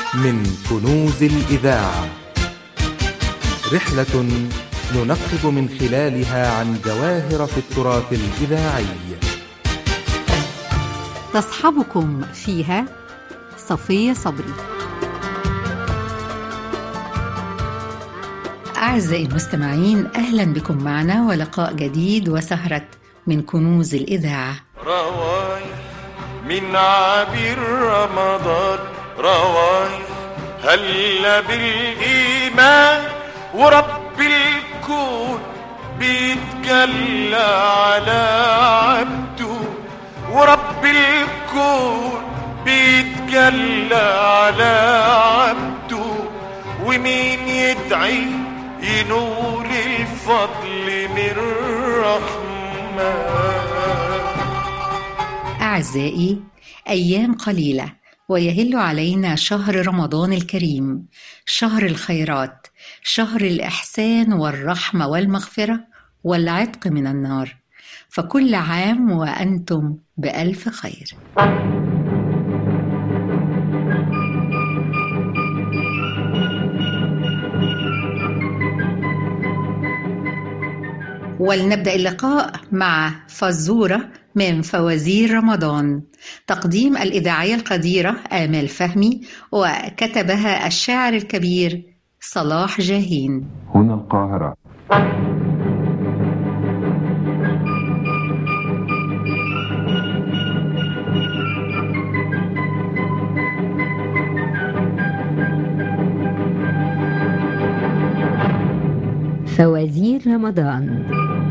من كنوز الإذاعة رحلة ننقب من خلالها عن جواهر في التراث الإذاعي تصحبكم فيها صفية صبري أعزائي المستمعين أهلا بكم معنا ولقاء جديد وسهرة من كنوز الإذاعة روايح من عبير رمضان روايح هلا بالإيمان ورب الكون بيتجلى على عبده ورب الكون بيتجلى على عبده ومين يدعي ينول الفضل من الرحمن أعزائي أيام قليلة ويهل علينا شهر رمضان الكريم شهر الخيرات شهر الإحسان والرحمة والمغفرة والعتق من النار فكل عام وأنتم بألف خير ولنبدأ اللقاء مع فزورة من فوازير رمضان تقديم الإذاعية القديرة آمال فهمي وكتبها الشاعر الكبير صلاح جاهين هنا القاهرة فوازير رمضان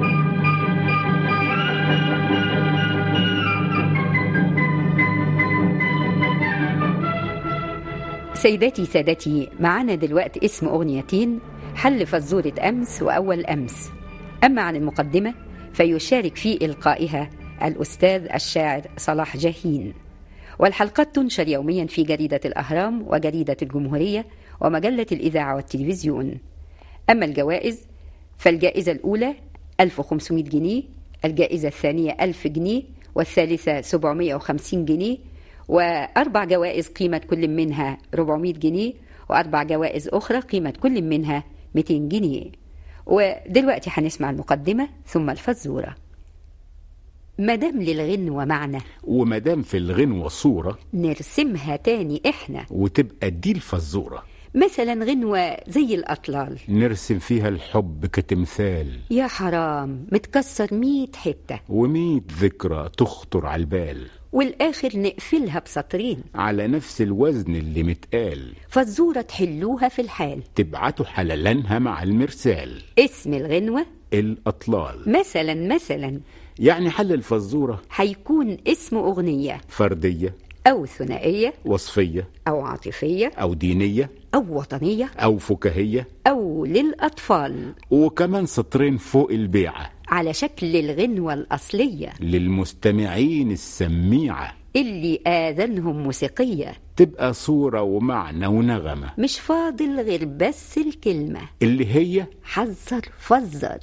سيداتي سادتي معانا دلوقتي اسم أغنيتين حل فزورة أمس وأول أمس أما عن المقدمة فيشارك في إلقائها الأستاذ الشاعر صلاح جاهين والحلقات تنشر يوميا في جريدة الأهرام وجريدة الجمهورية ومجلة الإذاعة والتلفزيون أما الجوائز فالجائزة الأولى 1500 جنيه الجائزة الثانية 1000 جنيه والثالثة 750 جنيه وأربع جوائز قيمة كل منها 400 جنيه وأربع جوائز أخرى قيمة كل منها 200 جنيه ودلوقتي هنسمع المقدمة ثم الفزورة مدام للغنوة معنى ومدام في الغنوة صورة نرسمها تاني إحنا وتبقى دي الفزورة مثلا غنوة زي الأطلال نرسم فيها الحب كتمثال يا حرام متكسر ميت حتة وميت ذكرى تخطر على البال والآخر نقفلها بسطرين على نفس الوزن اللي متقال فالزورة تحلوها في الحال تبعتوا حللانها مع المرسال اسم الغنوة الأطلال مثلا مثلا يعني حل الفزورة هيكون اسم أغنية فردية أو ثنائية وصفية أو عاطفية أو دينية أو وطنية أو فكاهية أو للأطفال وكمان سطرين فوق البيعة على شكل الغنوة الأصلية للمستمعين السميعة اللي آذانهم موسيقية تبقى صورة ومعنى ونغمة مش فاضل غير بس الكلمة اللي هي حذر فزر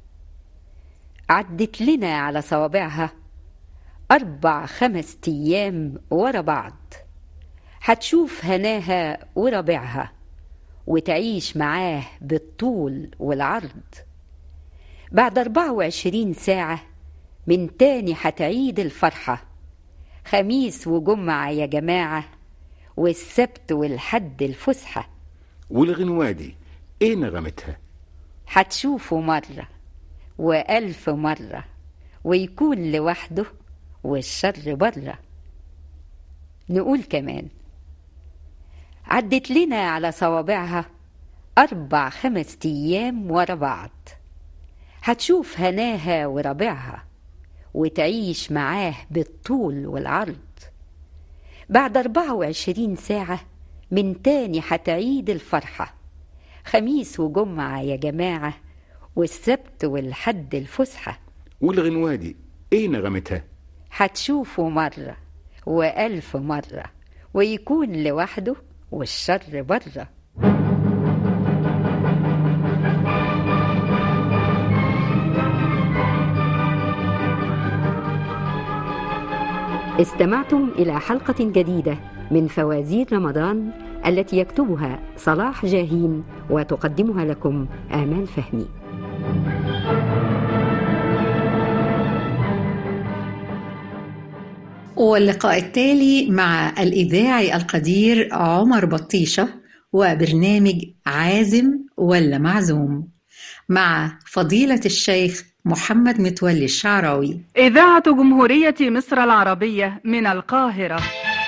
عدت لنا على صوابعها أربع خمس أيام ورا بعض هتشوف هناها وربيعها وتعيش معاه بالطول والعرض بعد أربعة وعشرين ساعة من تاني هتعيد الفرحة خميس وجمعة يا جماعة والسبت والحد الفسحة والغنوة دي ايه نغمتها هتشوفه مرة وألف مرة ويكون لوحده والشر بره نقول كمان عدت لنا على صوابعها أربع خمس أيام ورا بعض هتشوف هناها وربيعها وتعيش معاه بالطول والعرض بعد أربعة وعشرين ساعة من تاني هتعيد الفرحة خميس وجمعة يا جماعة والسبت والحد الفسحة والغنوة دي ايه نغمتها هتشوفه مرة وألف مرة ويكون لوحده والشر بره استمعتم إلى حلقة جديدة من فوازير رمضان التي يكتبها صلاح جاهين وتقدمها لكم آمال فهمي واللقاء التالي مع الإذاعي القدير عمر بطيشة وبرنامج عازم ولا معزوم مع فضيلة الشيخ محمد متولي الشعراوي إذاعة جمهورية مصر العربية من القاهرة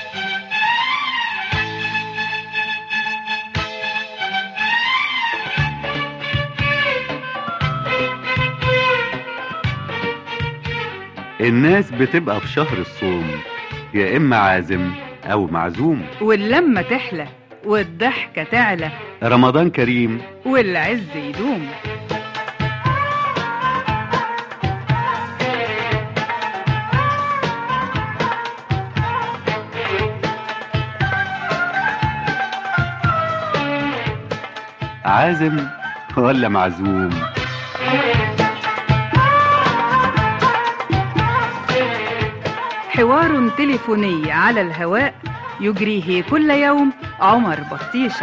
الناس بتبقى في شهر الصوم يا إما عازم أو معزوم واللمة تحلى والضحكة تعلى رمضان كريم والعز يدوم عازم ولا معزوم حوار تليفوني على الهواء يجريه كل يوم عمر بطيشة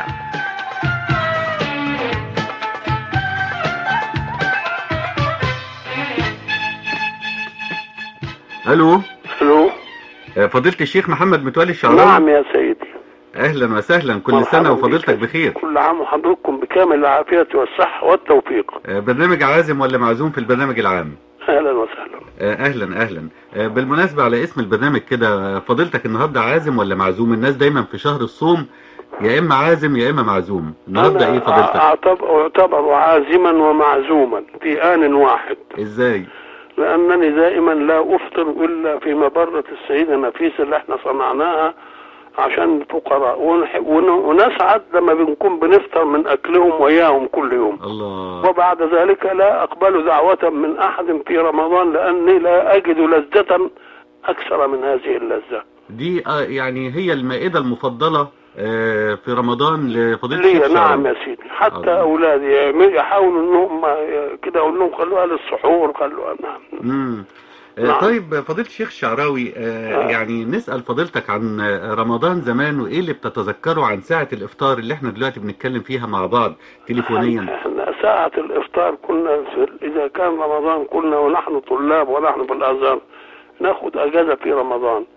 ألو الو آه، فضيلة الشيخ محمد متولي الشعراوي نعم يا سيدي أهلا وسهلا كل مرحبا سنة بك. وفضيلتك بخير كل عام وحضراتكم بكامل العافية والصحة والتوفيق آه، برنامج عازم ولا معزوم في البرنامج العام أهلا وسهلا آه، اهلا اهلا آه، بالمناسبة على اسم البرنامج كده آه، فضيلتك النهاردة عازم ولا معزوم الناس دايما في شهر الصوم يا اما عازم يا اما معزوم النهاردة ايه فضيلتك أعتبر, أعتبر عازما ومعزوما في آن واحد ازاي لأنني دائما لا أفطر إلا في مبرة السيدة نفيسة اللي احنا صنعناها عشان الفقراء ونح- ون- ونسعد لما بنكون بنفطر من أكلهم وياهم كل يوم الله وبعد ذلك لا أقبل دعوة من أحد في رمضان لأني لا أجد لذة أكثر من هذه اللذة دي آه، يعني هي المائدة المفضلة آه، في رمضان لفضيلة لي الشيخ نعم شعراوي. يا سيدي حتى الله. أولادي يعمل- يحاولوا إنهم كده أقول لهم خلوها للسحور خلوها نعم مم. آه، نعم. طيب فضيلة الشيخ الشعراوي آه، آه. يعني نسأل فضيلتك عن آه، رمضان زمان وإيه اللي بتتذكره عن ساعة الإفطار اللي احنا دلوقتي بنتكلم فيها مع بعض تليفونيا احنا ساعة الإفطار كنا في إذا كان رمضان كنا ونحن طلاب ونحن في الأزهر ناخد أجازة في رمضان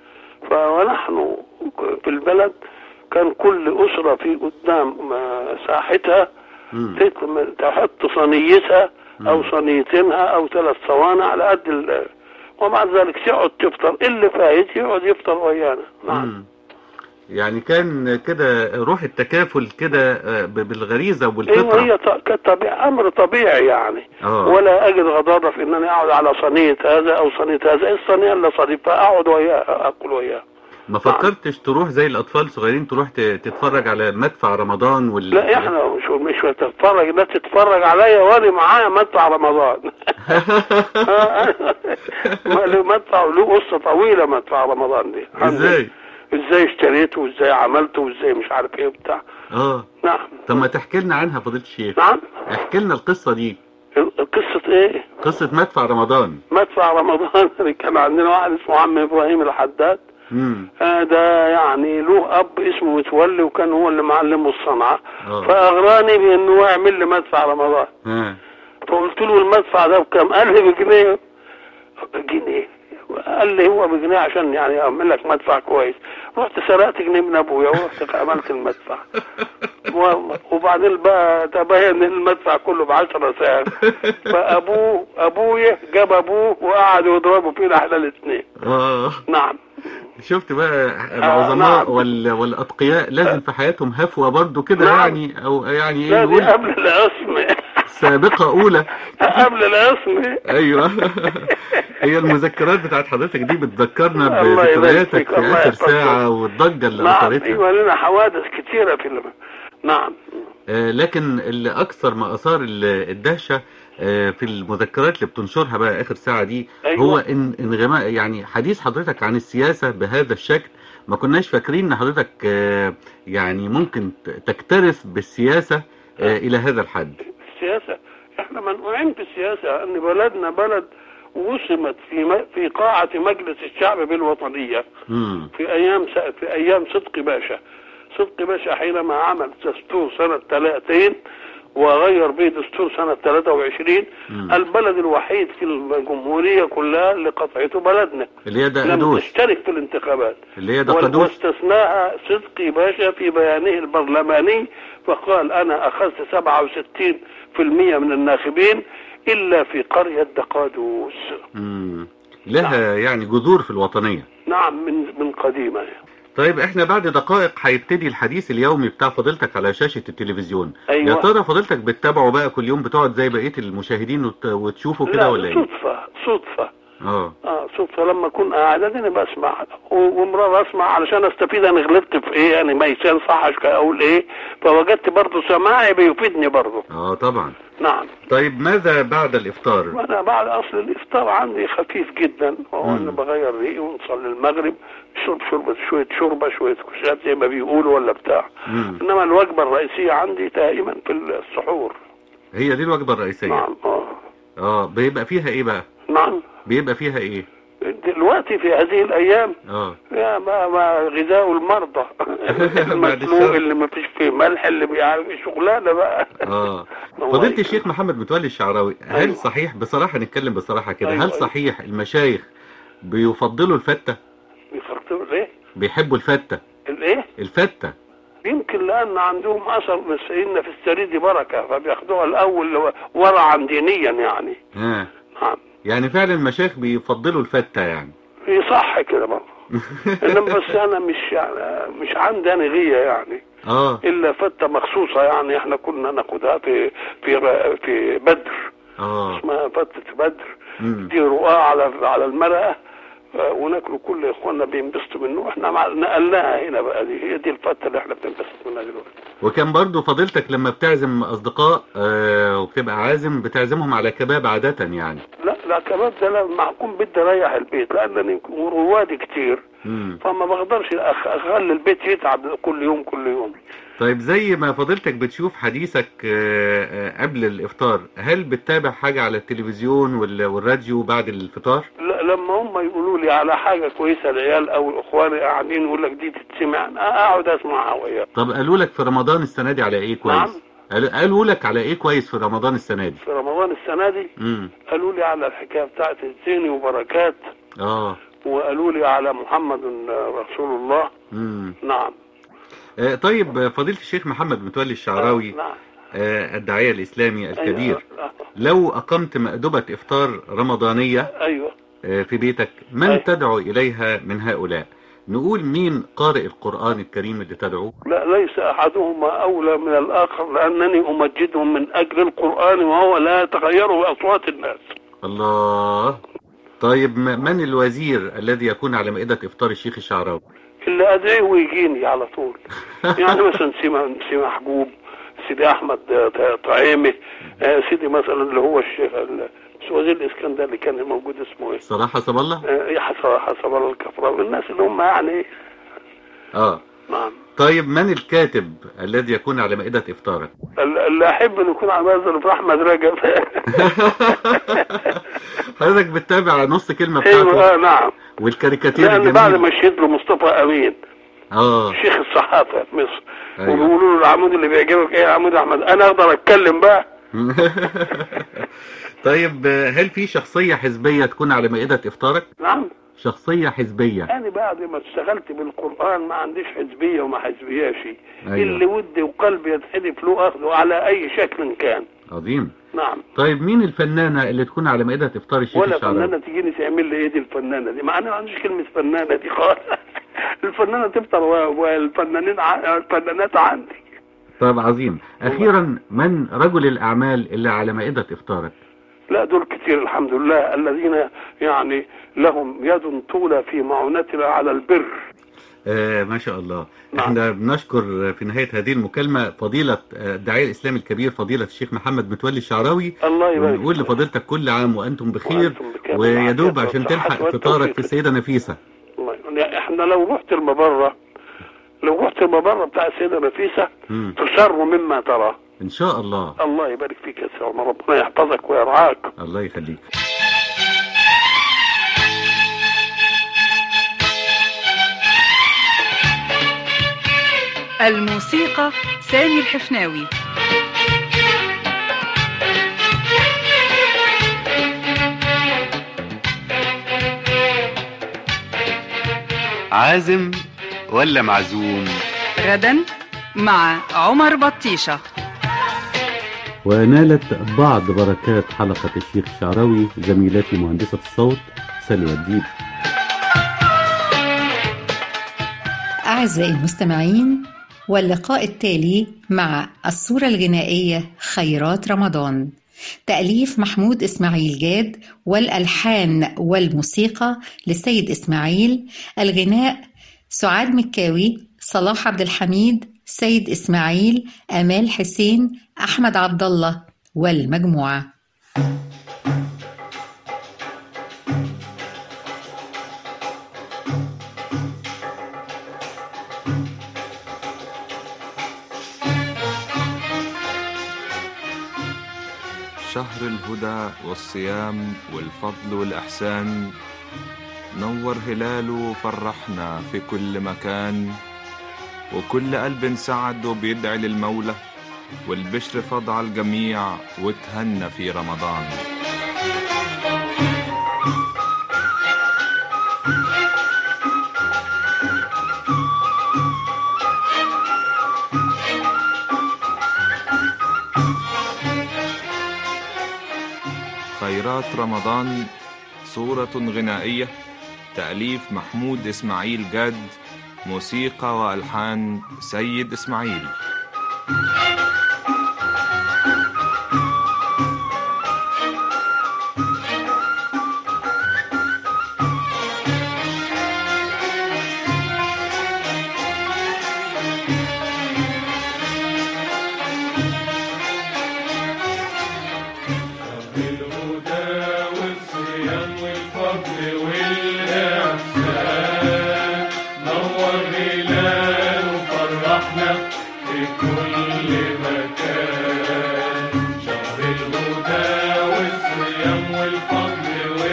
فونحن في البلد كان كل أسرة في قدام آه، ساحتها مم. تت- تحط صينيتها أو صينيتينها أو ثلاث صواني على قد ال وبعد ذلك تقعد تفطر اللي فايت يقعد يفطر ويانا نعم مم. يعني كان كده روح التكافل كده آه، ب- بالغريزة ايوه وبالفطرة هي ط- كطبيعي امر طبيعي يعني اه ولا اجد غضاضه في انني اقعد على صينيه هذا او صينيه هذا ايه الصينيه اللي صديقها اقعد وياه اكل وياه ما فكرتش تروح زي الأطفال الصغيرين تروح ت- تتفرج على مدفع رمضان وال لا احنا مش مش بتتفرج لا تتفرج عليا وانا معايا مدفع رمضان ما له مدفع له قصه طويله مدفع رمضان دي ازاي ازاي اشتريته وازاي عملته وازاي مش عارف ايه وبتاع اه نعم طب ما تحكي لنا عنها فضيلة الشيخ نعم احكي لنا القصة دي قصه ايه قصة مدفع رمضان مدفع رمضان كان عندنا واحد اسمه عم ابراهيم الحداد امم آه ده يعني له اب اسمه متولي وكان هو اللي معلمه الصنعه اه فاغراني بانه هو يعمل لي مدفع رمضان ها فقلت له المدفع ده بكام؟ قال لي بجنيه بجنيه قال لي هو بجنيه عشان يعني اعمل لك مدفع كويس رحت سرقت جنيه من ابويا ورحت عملت المدفع و- وبعدين بقى تبين ان المدفع كله ب 10 ساعات فابوه ابويا جاب ابوه وقعدوا يضربوا فينا احنا الاثنين اه نعم شفت بقى العظماء نعم. وال... والاتقياء لازم في حياتهم هفوة برضو كده نعم. يعني او يعني ايه لا دي نقول قبل العصمة سابقة اولى قبل العصمة ايوه هي المذكرات بتاعت حضرتك دي بتذكرنا الله يبارك بذكرياتك فيك، في الله اخر يحفظك. ساعة والضجة اللي نعم اثرتها ايوه لنا حوادث كثيرة في الم... نعم آه، لكن اللي اكثر ما اثار ال- الدهشه آه، في المذكرات اللي بتنشرها بقى اخر ساعه دي أيوة. هو ان انغماء يعني حديث حضرتك عن السياسه بهذا الشكل ما كناش فاكرين ان حضرتك آه، يعني ممكن ت- تكترث بالسياسه آه، الى هذا الحد السياسة احنا منقوعين في السياسة ان بلدنا بلد وسمت في م... في قاعة مجلس الشعب بالوطنية مم. في ايام س... في ايام صدقي باشا صدقي باشا حينما عمل دستور سنة 30 وغير به دستور سنة 23 مم. البلد الوحيد في الجمهورية كلها اللي قطعته بلدنا اللي هي لم دقدوس تشترك في الانتخابات اللي هي وال- دقدوس واستثناها صدقي باشا في بيانه البرلماني فقال انا اخذت 67% من الناخبين الا في قرية دقادوس مم. لها يعني جذور في الوطنية نعم من من قديمة طيب احنا بعد دقائق هيبتدي الحديث اليومي بتاع فضيلتك على شاشة التلفزيون أيوة. يا ترى فضيلتك بتتابعه بقى كل يوم بتقعد زي بقية المشاهدين وت... وتشوفه كده لا ولا ايه صدفة صدفة اه اه صدفة لما اكون قاعد انا بسمع و- ومرة اسمع علشان استفيد انا غلطت في ايه يعني ما يصحش اقول ايه فوجدت برضه سماعي بيفيدني برضه اه طبعا نعم طيب ماذا بعد الافطار انا بعد اصل الافطار عندي خفيف جدا هو انا بغير ريقي ونصلي المغرب شرب شربة شوية شوربة شوية كشات زي ما بيقولوا ولا بتاع مم. انما الوجبة الرئيسية عندي دائما في السحور هي دي الوجبة الرئيسية نعم اه اه بيبقى فيها ايه بقى نعم بيبقى فيها ايه دلوقتي في هذه الايام اه يا ما ما غذاء المرضى المسلوق الشر. اللي ما فيش فيه ملح اللي بيعرف شغلانه بقى اه الله فضيلة يكرمك. الشيخ محمد متولي الشعراوي هل أيوة. صحيح بصراحة نتكلم بصراحة كده أيوة، هل أيوة. صحيح المشايخ بيفضلوا الفتة بيفرطوا الايه؟ بيحبوا الفتة الايه؟ الفتة يمكن لان عندهم اثر من سيدنا في السريد بركه فبياخدوها الاول ورعا دينيا يعني ها نعم يعني فعلا المشايخ بيفضلوا الفتة يعني يصح كده برضه انما بس انا مش يعني مش عندي انا غيه يعني اه الا فته مخصوصه يعني احنا كنا ناخدها في في في بدر اه اسمها فتة بدر مم. دي رقاة على على المرأة آه، وناكله كل اخواننا بينبسطوا منه احنا مع- نقلناها هنا بقى دي هي دي الفتة اللي احنا بننبسط منها دلوقتي وكان برضو فضيلتك لما بتعزم اصدقاء آه وبتبقى عازم بتعزمهم على كباب عادة يعني لا لا كمان ده لما اكون بدي اريح البيت لانني روادي كتير مم. فما بقدرش أخ- اخلي البيت يتعب كل يوم كل يوم طيب زي ما فضيلتك بتشوف حديثك آه، آه، قبل الافطار هل بتتابع حاجة على التلفزيون وال- والراديو بعد الفطار لا لما هم يقولوا لي على حاجة كويسة العيال او اخواني قاعدين يقول لك دي تتسمع أنا اقعد اسمعها وياهم طب قالوا لك في رمضان السنة دي على ايه كويس نعم. قالوا- قالوا لك على ايه كويس في رمضان السنة دي في رمضان السنة دي امم قالوا لي على الحكاية بتاعت الزيني وبركات اه وقالوا لي على محمد رسول الله امم نعم آه، طيب آه، فضيلة الشيخ محمد متولي الشعراوي نعم آه، الداعية الإسلامي الكبير أيوة. لو أقمت مأدبة إفطار رمضانية ايوه آه، في بيتك من أيوة. تدعو إليها من هؤلاء نقول مين قارئ القرآن الكريم اللي تدعوه لا ليس احدهما اولى من الاخر لانني امجدهم من اجل القران وهو لا يتغير باصوات الناس الله طيب م- من الوزير الذي يكون على مائدة إفطار الشيخ الشعراوي اللي ادعيه ويجيني على طول يعني مثلا سيما سيما محجوب سيدي احمد آه، طعيمي آه، سيدي مثلا اللي هو الشيخ ال- وزير الاسكندر اللي كان موجود اسمه ايه صراحة صب الله آه، حسب حسب الله الكفراوي الناس اللي هم يعني آه نعم طيب من الكاتب الذي يكون على مائدة إفطارك اللي احب انه يكون على مازن في احمد رجب حضرتك بتتابع نص كلمة ايوه بتاعته آه، نعم والكاريكاتير لان بعد الجميل ما مشيت له مصطفى امين اه شيخ الصحافه في مصر أيوة. وبيقولوا له العمود اللي بيعجبك ايه يا عمود احمد انا اقدر اتكلم بقى طيب هل في شخصية حزبية تكون على مائدة إفطارك؟ نعم شخصية حزبية انا بعد ما اشتغلت بالقران ما عنديش حزبيه وما حزبياش أيوة. اللي ودي وقلبي يتحدف له اخذه على اي شكل كان عظيم نعم طيب مين الفنانة اللي تكون على مائدة إفطار الشيخ ولا الشعراوي؟ فنانه تجيني تعمل لي ايه دي الفنانه دي ما انا ما عنديش كلمه فنانه دي خالص الفنانه تفطر و- والفنانين ع- الفنانات عندي طيب عظيم أخيرا من رجل الأعمال اللي على مائدة إفطارك؟ لا دول كتير الحمد لله الذين يعني لهم يد طولة في معونتنا على البر آه ما شاء الله نعم. احنا بنشكر في نهاية هذه المكالمة فضيلة آه، الداعية الإسلامي الكبير فضيلة الشيخ محمد متولي الشعراوي الله يبارك ونقول فيك. لفضيلتك كل عام وأنتم بخير وأنتم بكامل ويا دوب العافية عشان والصحة تلحق والتوفيق. فطارك في السيدة نفيسة الله يعني احنا لو رحت المبرة لو رحت المبرة بتاع السيدة نفيسة مم. تسر مما ترى إن شاء الله الله يبارك فيك يا سيدي عمر ربنا يحفظك ويرعاك الله يخليك الموسيقى سامي الحفناوي عازم ولا معزوم غدا مع عمر بطيشة ونالت بعض بركات حلقة الشيخ الشعراوي زميلتي مهندسة الصوت سلوى الديب أعزائي المستمعين واللقاء التالي مع الصورة الغنائية خيرات رمضان تأليف محمود إسماعيل جاد والألحان والموسيقى للسيد إسماعيل الغناء سعاد مكاوي صلاح عبد الحميد سيد إسماعيل آمال حسين أحمد عبد الله والمجموعة شهر الهدى والصيام والفضل والإحسان نور هلاله وفرحنا في كل مكان وكل قلب سعد وبيدعي للمولى والبشر فض على الجميع وتهنى في رمضان خيرات رمضان صورة غنائية تأليف محمود إسماعيل جاد موسيقى وألحان سيد إسماعيل بالهدى والصيام والفضل والإحسان نور هلال وفرحنا في كل مكان شهر الهدى والصيام والفضل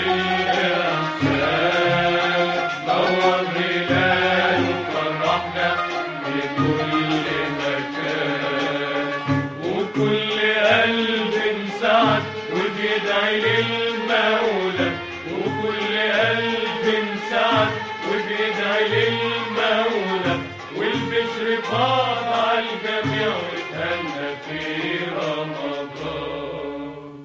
والإحسان نور هلال وفرحنا في كل مكان وكل قلب انسعد وبيدعي للمولى وكل قلب انسعد وبيدعي للمولى والبشر فاض على الجميع وتهنى في رمضان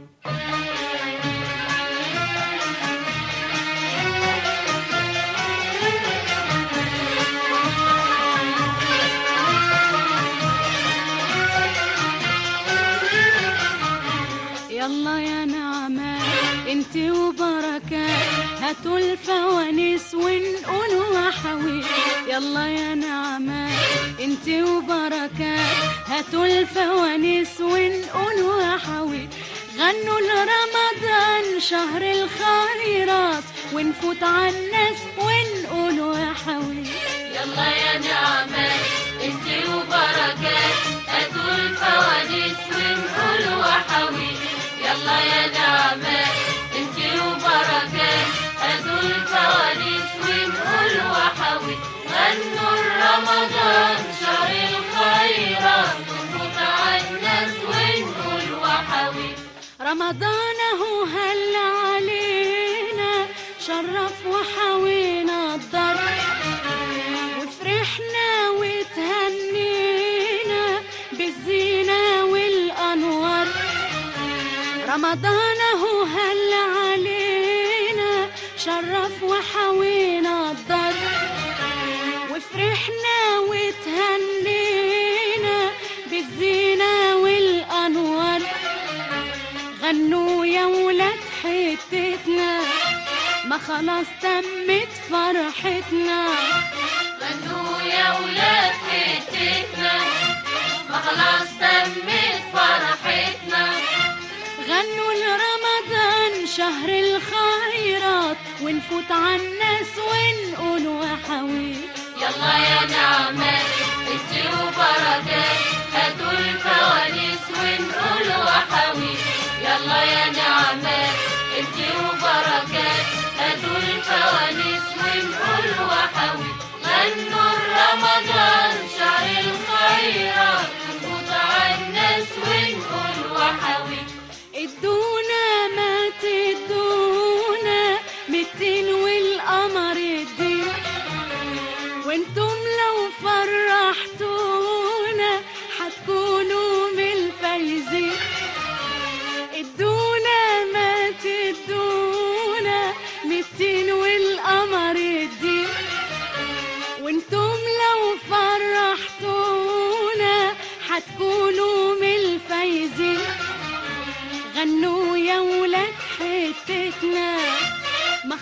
يلا يا نعمة انت وبركات هاتوا الفوانيس ونقول وحوي يلا يا نعمة انت وبركات هاتوا الفوانيس ونقول وحوي غنوا لرمضان شهر الخيرات ونفوت عالناس ونقول وحوي يلا يا نعمة انت وبركات هاتوا الفوانيس ونقول وحوي يلا يا نعمة انت وبركات هاتوا الفوانيس ونقول وحوي غنوا رمضان شهر الخيرات ونفوت عالناس ونقول وحوي رمضان هو هل علينا شرف وحوينا الضر وفرحنا وتهنينا بالزينة والأنوار رمضان هو هل علينا شرف وحوينا الضر وفرحنا وتهنينا بالزينة والأنوار غنوا يا ولاد حتتنا ما خلاص تمت فرحتنا غنوا يا ولاد حتتنا ما خلاص تمت فرحتنا غنوا لرمضان شهر الخيرات ونفوت عالناس ونقول وحوي يلا يا نعمة انت وبركات هاتوا الفوانيس ونقول وحوي يلا يا نعمة انت وبركات هاتوا الفوانيس ونقول وحوي غنوا رمضان شهر الخير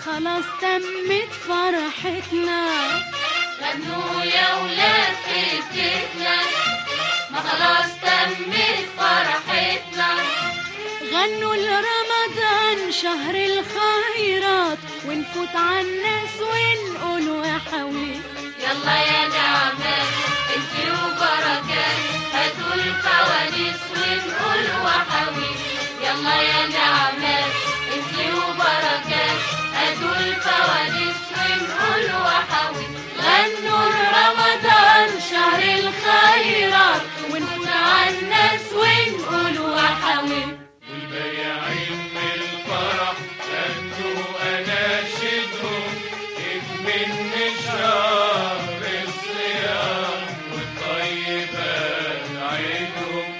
خلاص تمت فرحتنا غنوا يا ولاد في بيتنا ما خلاص تمت فرحتنا غنوا لرمضان شهر الخيرات ونفوت عالناس ونقول وحوي يلا يا نعمات انتي وبركات هاتوا الفوانيس ونقول وحوي يلا يا نعمات انتي وبركات هاتوا الفوانيس ونقول وحوي غنوا لرمضان شهر الخيرات ونفوت عالناس ونقول وحوي والبياعين من الفرح غنوا أناشدهم من شهر الصيام والطيبات عيدهم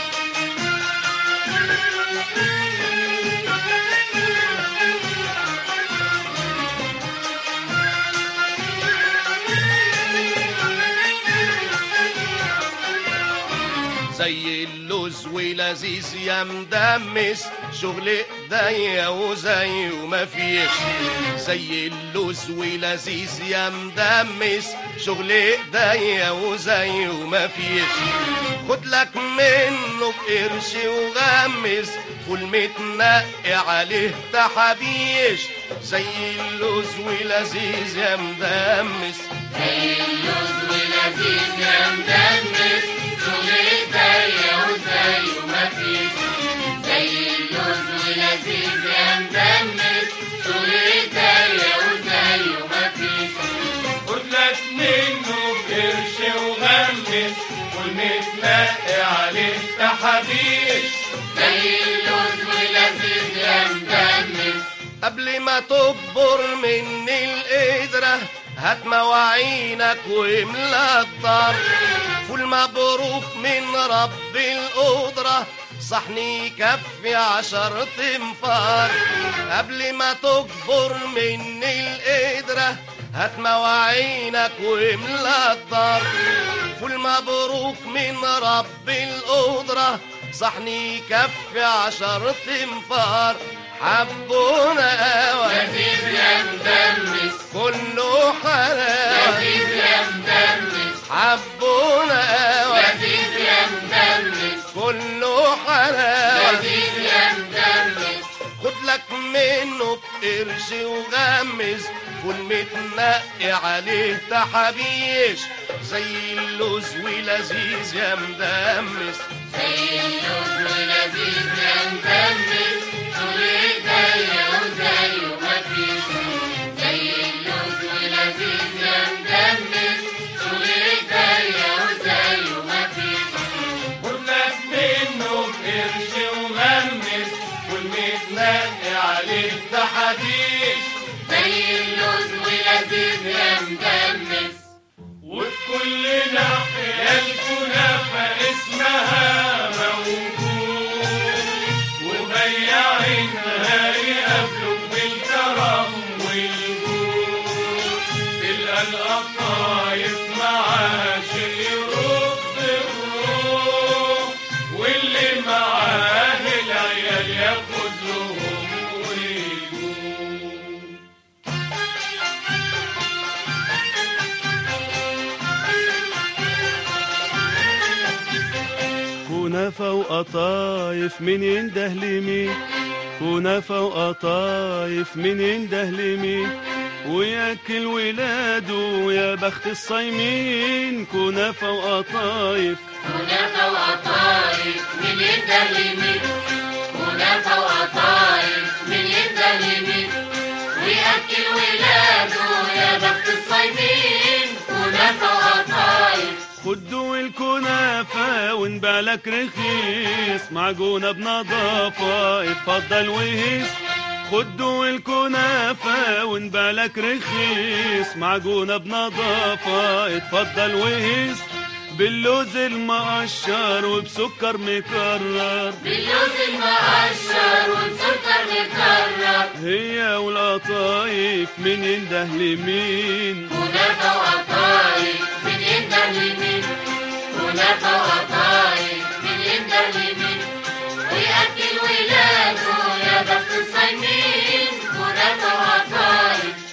زي اللوز ولذيذ يا مدمس شغل ايديا وزي وما فيش زي اللوز ولذيذ يا مدمس شغل ايديا وزي وما فيش خد لك منه بقرش وغمس فول متنقي عليه تحابيش زي اللوز ولذيذ يا مدمس زي اللوز ولذيذ يا مدمس شغل ايديا وزي وما فيش زي اللوز ولذيذ يا مدمس شغل ايديا وزي وما فيش خد لك منه بقرش وغمس والمتنقي عليه تحابيش زي اللوز ولذيذ يا مدمس قبل ما تكبر مني القدرة هات مواعينك واملا الدار فول مبروك من رب القدرة صحني يكفي عشر تنفار قبل ما تكبر مني القدرة هات مواعينك واملا الدار فول مبروك من رب القدرة صحني يكفي عشر تنفار حبونا قوي لذيذ يا مدمس كله حلاوة لذيذ يا مدمس حبونا قوي لذيذ يا مدمس كله حلاوة لذيذ يا مدمس خد لك منه بقرش وغمس فول متنقي عليه تحابيش زي اللوز ولذيذ يا مدمس زي اللوز ولذيذ يا مدمس شغل ايديا وزي وما فيش زي اللوز ولذيذ يا مدمس شغل ايديا وزي وما فيش خد لك منه بقرش وغمس والمتنقي عليه تحابيش زي اللوز ولذيذ يا مدمس وفي كل ناحية الكنافة اسمها موجود وبياعينها يقابلوا بالكرم والجود تلقى القطايف معاه شيء يرد الروح واللي معاه العيال ياخد لهم ويجود كنافة وقطايف من ينده لمين كنافة وقطايف من ينده لمين وياكل ولاده يا بخت الصايمين كنافة وقطايف كنافة وقطايف من يده لمين كنافة وقطايف من يده لمين ويأكل ولاده يا بخت الصايمين كنافة وقطايف خدوا الكنافة ونبيع لك رخيص معجونة بنظافة اتفضل وهيس خدوا الكنافة ونبيع لك رخيص معجونة بنظافة اتفضل وهيس باللوز المقشر وبسكر مكرر باللوز المقشر والسكر مكرر هي والقطايف من ينده لمين كنافة وقطايف من يده لمين كنافة وقطايف من يده لمين ويأكل ولاده يا بخت الصايمين كنافة وقطايف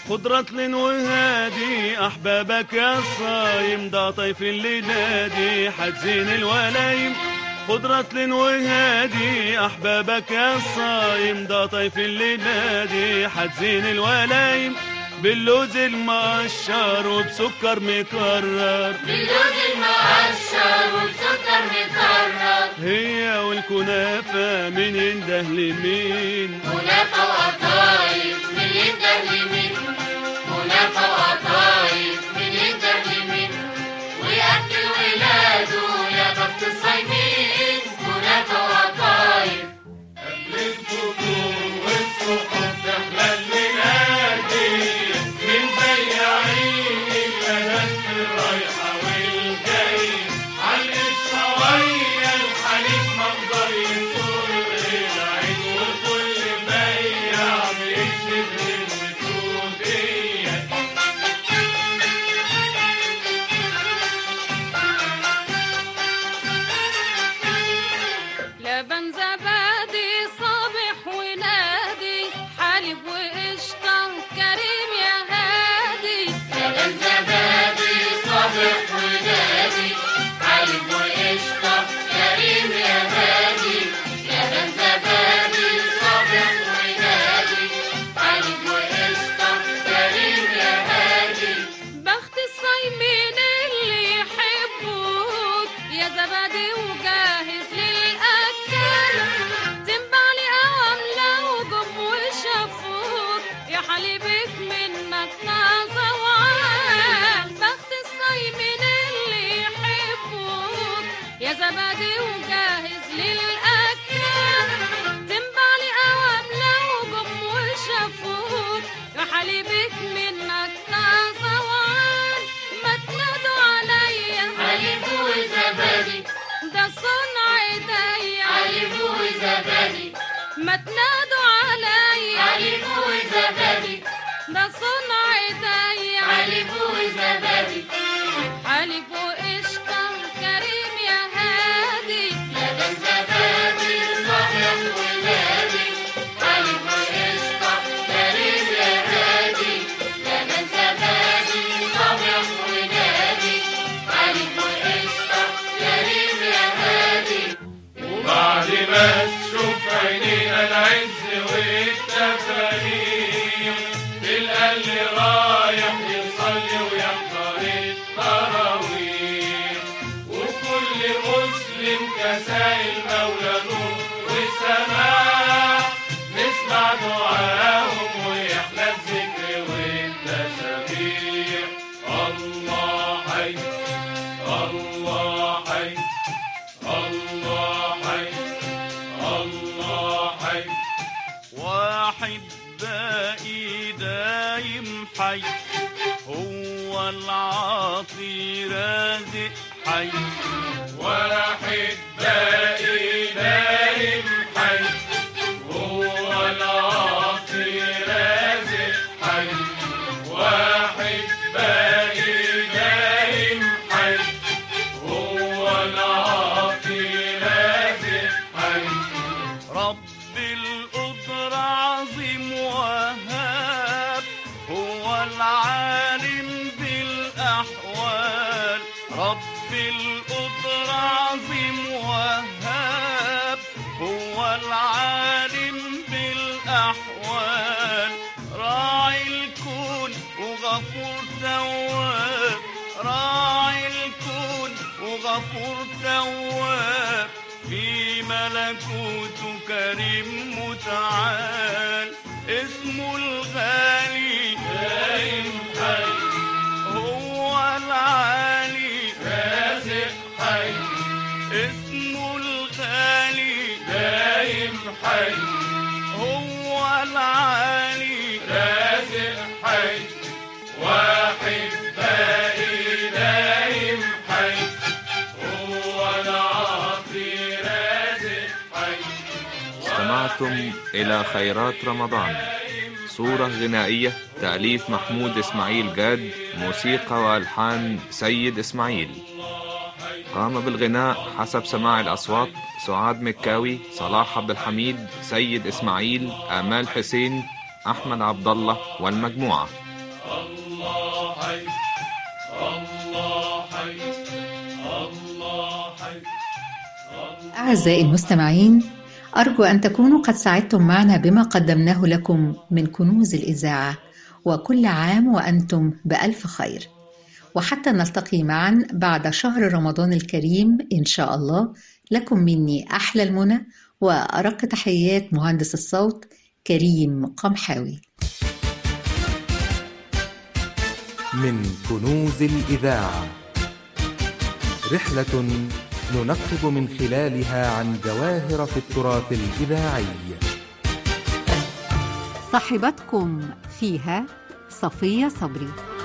خد رطل وهادي احبابك يا صايم ده طيف اللي نادي حتزين الولايم خد رطل وهادي احبابك يا صايم ده طيف اللي نادي حتزين الولايم باللوز المقشر وبسكر مكرر باللوز المقشر وبسكر مكرر هي والكنافة من ينده لمين كنافة وقطايف من ينده لمين كنافة وقطايف من ينده لمين ويأكل ولاده يا بخت الصايمين كنافة وقطايف قبل الفطور والسحور تحلى المنادي من بياعين اللبن الرايحة والجاي على الشواية الحليب منظر يسور العين وكل بياع بيشد الوجودية لبن زبادي صابح ونادي حليب وقشطة كريم يا هادي لبن زبادي صبح ونادي حليب وقشطة كريم يا هادي لبن زبادي صبح ونادي حليب وقشطة كريم يا هادي بخت الصايمين اللي يحبوك يا زبادي وجاهز للأكل تنبع لي أواملة وجب وشافوك يا حليبك منك نازة وعال بخت الصايمين اللي يحبوك يا زبادي وجاهز للأكل تنبع لي أواملة وجب وشافوك يا حليبك منك نازة وعال ما تنادوا عليا حليب وزبادي ده صنع ايديا حليب وزبادي ما تنادوا عليا حليب وزبادي ده صنع ايديا حليب وزبادي حليب وقشطة كريم يا هادي لبن زبادي صبح ونادي حليب وقشطة كريم يا هادي لبن زبادي صبح ونادي حليب وقشطة كريم يا هادي وبعد ما تشوف عينينا العز والتفانيم تلقى اللي رايح يصلي ويحضر التراويح وكل مسلم كسائل مولى نور وسماح نسمع دعاهم ويحلى الذكر والتسابيح الله حي الله حي الله حي الله حي واحد باقي دايم حي هو العاطي رازق حي واحد باقي دايم حي هو العاطي رازق حي واحد باقي دايم حي هو العاطي رازق حي رب القدر عظيم وهاب هو العالم بالأحوال رب القدر عظيم وهاب هو العالم بالأحوال راعي الكون وغفور تواب راعي الكون وغفور تواب في ملكوت كريم متعال اسمه الغالي دايم حي هو العالي رازق حي اسمه الغالي دايم حي هو العالي رازق حي واحد باقي دايم حي هو العاطي رازق حي استمعتم إلى خيرات رمضان صورة غنائية تأليف محمود إسماعيل جاد موسيقى وألحان سيد إسماعيل قام بالغناء حسب سماع الأصوات سعاد مكاوي صلاح عبد الحميد سيد إسماعيل آمال حسين أحمد عبد الله والمجموعة أعزائي المستمعين أرجو أن تكونوا قد سعدتم معنا بما قدمناه لكم من كنوز الإذاعة وكل عام وأنتم بألف خير وحتى نلتقي معا بعد شهر رمضان الكريم إن شاء الله لكم مني أحلى المنى وأرق تحيات مهندس الصوت كريم قمحاوي من كنوز الإذاعة رحلة ننقب من خلالها عن جواهر في التراث الإذاعي صاحبتكم فيها صفية صبري